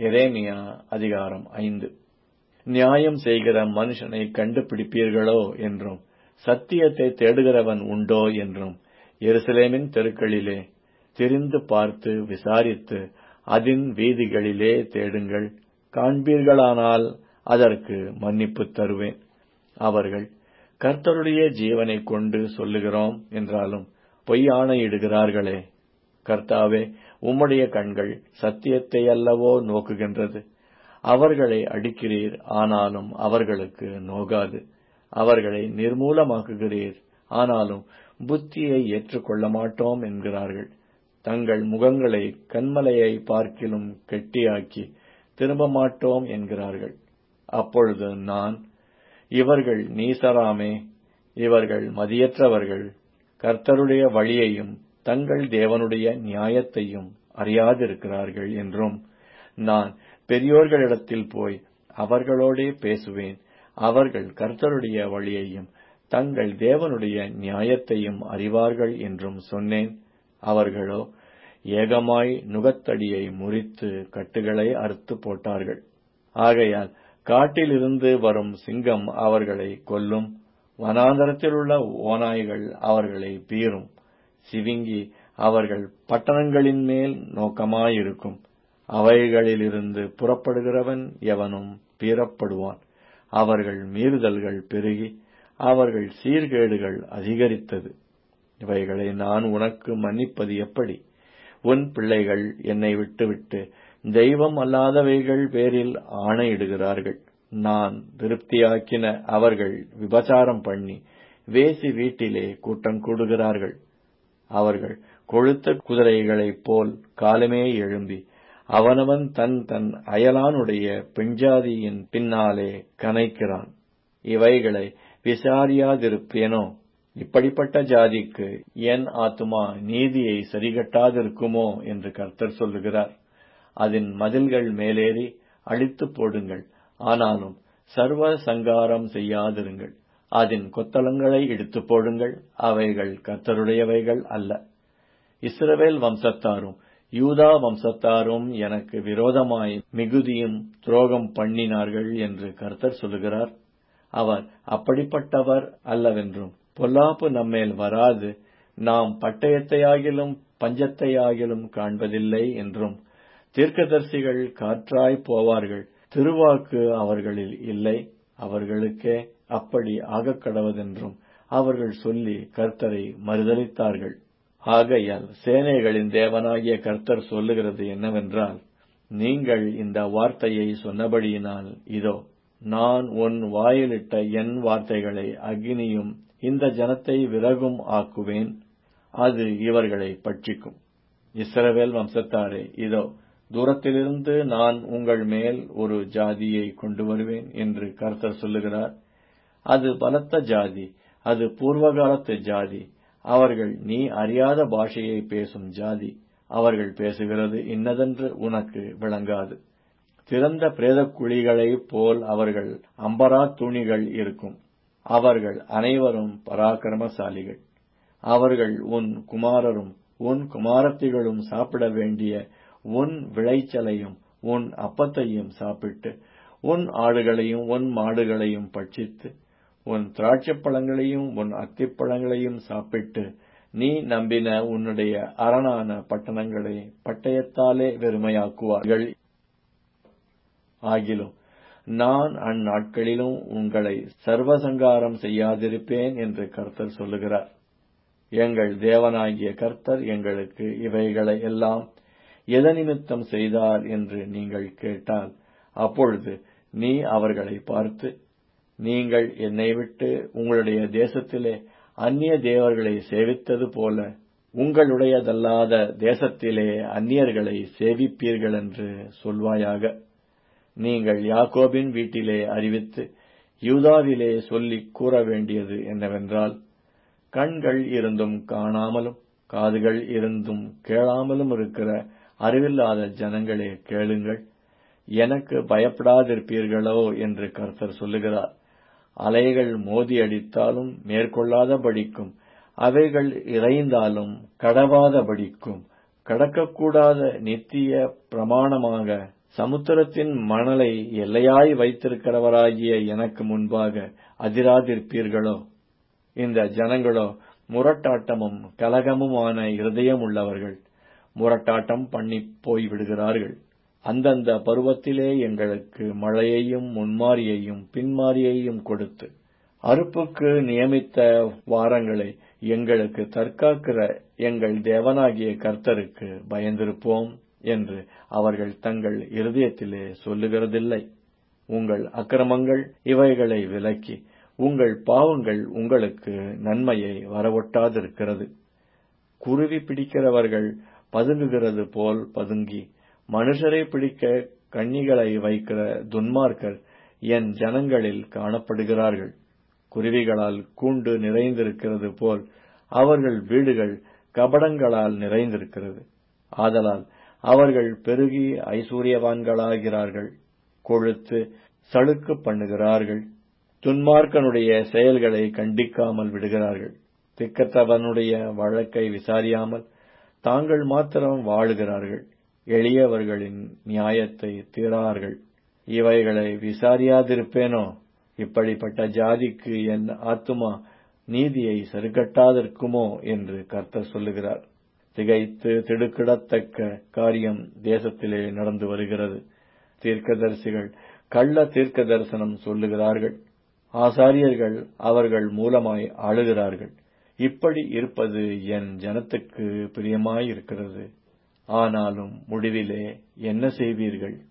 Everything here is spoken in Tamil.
எரேமியா அதிகாரம் ஐந்து நியாயம் செய்கிற மனுஷனை கண்டுபிடிப்பீர்களோ என்றும் சத்தியத்தை தேடுகிறவன் உண்டோ என்றும் எருசலேமின் தெருக்களிலே திரிந்து பார்த்து விசாரித்து அதின் வீதிகளிலே தேடுங்கள் காண்பீர்களானால் அதற்கு மன்னிப்பு தருவேன் அவர்கள் கர்த்தருடைய ஜீவனை கொண்டு சொல்லுகிறோம் என்றாலும் பொய்யாணையிடுகிறார்களே கர்த்தாவே உம்முடைய கண்கள் சத்தியத்தை அல்லவோ நோக்குகின்றது அவர்களை அடிக்கிறீர் ஆனாலும் அவர்களுக்கு நோகாது அவர்களை நிர்மூலமாக்குகிறீர் ஆனாலும் புத்தியை ஏற்றுக்கொள்ள மாட்டோம் என்கிறார்கள் தங்கள் முகங்களை கண்மலையை பார்க்கிலும் கெட்டியாக்கி திரும்ப மாட்டோம் என்கிறார்கள் அப்பொழுது நான் இவர்கள் நீசராமே இவர்கள் மதியற்றவர்கள் கர்த்தருடைய வழியையும் தங்கள் தேவனுடைய நியாயத்தையும் அறியாதிருக்கிறார்கள் என்றும் நான் பெரியோர்களிடத்தில் போய் அவர்களோடே பேசுவேன் அவர்கள் கர்த்தருடைய வழியையும் தங்கள் தேவனுடைய நியாயத்தையும் அறிவார்கள் என்றும் சொன்னேன் அவர்களோ ஏகமாய் நுகத்தடியை முறித்து கட்டுகளை அறுத்து போட்டார்கள் ஆகையால் காட்டிலிருந்து வரும் சிங்கம் அவர்களை கொல்லும் வனாந்தரத்தில் உள்ள ஓநாய்கள் அவர்களை பீறும் சிவிங்கி அவர்கள் பட்டணங்களின் மேல் நோக்கமாயிருக்கும் அவைகளிலிருந்து புறப்படுகிறவன் எவனும் பீறப்படுவான் அவர்கள் மீறுதல்கள் பெருகி அவர்கள் சீர்கேடுகள் அதிகரித்தது இவைகளை நான் உனக்கு மன்னிப்பது எப்படி உன் பிள்ளைகள் என்னை விட்டுவிட்டு தெய்வம் அல்லாதவைகள் பேரில் ஆணையிடுகிறார்கள் நான் திருப்தியாக்கின அவர்கள் விபச்சாரம் பண்ணி வேசி வீட்டிலே கூட்டம் கூடுகிறார்கள் அவர்கள் கொழுத்த குதிரைகளைப் போல் காலமே எழும்பி அவனவன் தன் தன் அயலானுடைய பெண்ஜாதியின் பின்னாலே கனைக்கிறான் இவைகளை விசாரியாதிருப்பேனோ இப்படிப்பட்ட ஜாதிக்கு என் ஆத்துமா நீதியை சரிகட்டாதிருக்குமோ என்று கர்த்தர் சொல்லுகிறார் அதன் மதில்கள் மேலேறி அழித்து போடுங்கள் ஆனாலும் சர்வ சங்காரம் செய்யாதிருங்கள் அதன் கொத்தளங்களை இடித்து போடுங்கள் அவைகள் கர்த்தருடையவைகள் அல்ல இஸ்ரவேல் வம்சத்தாரும் யூதா வம்சத்தாரும் எனக்கு விரோதமாய் மிகுதியும் துரோகம் பண்ணினார்கள் என்று கர்த்தர் சொல்லுகிறார் அவர் அப்படிப்பட்டவர் அல்லவென்றும் பொல்லாப்பு நம்மேல் வராது நாம் பட்டயத்தையாகிலும் பஞ்சத்தையாகிலும் காண்பதில்லை என்றும் தீர்க்கதரிசிகள் காற்றாய் போவார்கள் திருவாக்கு அவர்களில் இல்லை அவர்களுக்கே அப்படி ஆகக்கடவதென்றும் அவர்கள் சொல்லி கர்த்தரை மறுதளித்தார்கள் ஆகையால் சேனைகளின் தேவனாகிய கர்த்தர் சொல்லுகிறது என்னவென்றால் நீங்கள் இந்த வார்த்தையை சொன்னபடியினால் இதோ நான் உன் வாயிலிட்ட என் வார்த்தைகளை அக்னியும் இந்த ஜனத்தை விறகும் ஆக்குவேன் அது இவர்களை பட்சிக்கும் இஸ்ரவேல் வம்சத்தாரே இதோ தூரத்திலிருந்து நான் உங்கள் மேல் ஒரு ஜாதியை கொண்டு வருவேன் என்று கர்த்தர் சொல்லுகிறார் அது பலத்த ஜாதி அது பூர்வகாலத்து ஜாதி அவர்கள் நீ அறியாத பாஷையை பேசும் ஜாதி அவர்கள் பேசுகிறது இன்னதென்று உனக்கு விளங்காது திறந்த பிரேதக் குழிகளைப் போல் அவர்கள் அம்பரா துணிகள் இருக்கும் அவர்கள் அனைவரும் பராக்கிரமசாலிகள் அவர்கள் உன் குமாரரும் உன் குமாரத்திகளும் சாப்பிட வேண்டிய உன் விளைச்சலையும் உன் அப்பத்தையும் சாப்பிட்டு உன் ஆடுகளையும் உன் மாடுகளையும் பட்சித்து உன் திராட்சைப்பழங்களையும் உன் அத்திப்பழங்களையும் சாப்பிட்டு நீ நம்பின உன்னுடைய அரணான பட்டணங்களை பட்டயத்தாலே வெறுமையாக்குவார்கள் ஆகிலும் நான் அந்நாட்களிலும் உங்களை சர்வசங்காரம் செய்யாதிருப்பேன் என்று கர்த்தர் சொல்லுகிறார் எங்கள் தேவனாகிய கர்த்தர் எங்களுக்கு இவைகளை எல்லாம் எதனிமித்தம் செய்தார் என்று நீங்கள் கேட்டால் அப்பொழுது நீ அவர்களை பார்த்து நீங்கள் என்னை விட்டு உங்களுடைய தேசத்திலே அந்நிய தேவர்களை சேவித்தது போல உங்களுடையதல்லாத தேசத்திலே அந்நியர்களை சேவிப்பீர்கள் என்று சொல்வாயாக நீங்கள் யாக்கோபின் வீட்டிலே அறிவித்து யூதாவிலே சொல்லிக் கூற வேண்டியது என்னவென்றால் கண்கள் இருந்தும் காணாமலும் காதுகள் இருந்தும் கேளாமலும் இருக்கிற அறிவில்லாத ஜனங்களே கேளுங்கள் எனக்கு பயப்படாதிருப்பீர்களோ என்று கர்த்தர் சொல்லுகிறார் அலைகள் மோதி அடித்தாலும் மேற்கொள்ளாதபடிக்கும் அவைகள் இறைந்தாலும் கடவாதபடிக்கும் கடக்கக்கூடாத நித்திய பிரமாணமாக சமுத்திரத்தின் மணலை எல்லையாய் வைத்திருக்கிறவராகிய எனக்கு முன்பாக அதிராதிருப்பீர்களோ இந்த ஜனங்களோ முரட்டாட்டமும் கலகமுமான இருதயம் உள்ளவர்கள் முரட்டாட்டம் பண்ணி போய் விடுகிறார்கள் அந்தந்த பருவத்திலே எங்களுக்கு மழையையும் முன்மாரியையும் பின்மாரியையும் கொடுத்து அறுப்புக்கு நியமித்த வாரங்களை எங்களுக்கு தற்காக்கிற எங்கள் தேவனாகிய கர்த்தருக்கு பயந்திருப்போம் என்று அவர்கள் தங்கள் இருதயத்திலே சொல்லுகிறதில்லை உங்கள் அக்கிரமங்கள் இவைகளை விலக்கி உங்கள் பாவங்கள் உங்களுக்கு நன்மையை வரவொட்டாதிருக்கிறது குருவி பிடிக்கிறவர்கள் பதுங்குகிறது போல் பதுங்கி மனுஷரை பிடிக்க கண்ணிகளை வைக்கிற துன்மார்க்கர் என் ஜனங்களில் காணப்படுகிறார்கள் குருவிகளால் கூண்டு நிறைந்திருக்கிறது போல் அவர்கள் வீடுகள் கபடங்களால் நிறைந்திருக்கிறது ஆதலால் அவர்கள் பெருகி ஐஸ்வர்யவான்களாகிறார்கள் கொழுத்து சளுக்கு பண்ணுகிறார்கள் துன்மார்க்கனுடைய செயல்களை கண்டிக்காமல் விடுகிறார்கள் திக்கத்தவனுடைய வழக்கை விசாரியாமல் தாங்கள் மாத்திரம் வாழுகிறார்கள் எளியவர்களின் நியாயத்தை தீரார்கள் இவைகளை விசாரியாதிருப்பேனோ இப்படிப்பட்ட ஜாதிக்கு என் ஆத்துமா நீதியை சரிகட்டாதிருக்குமோ என்று கர்த்தர் சொல்லுகிறார் திகைத்து திடுக்கிடத்தக்க காரியம் தேசத்திலே நடந்து வருகிறது தீர்க்கதரிசிகள் கள்ள தீர்க்க தரிசனம் சொல்லுகிறார்கள் ஆசாரியர்கள் அவர்கள் மூலமாய் ஆளுகிறார்கள் இப்படி இருப்பது என் ஜனத்துக்கு பிரியமாயிருக்கிறது ஆனாலும் முடிவிலே என்ன செய்வீர்கள்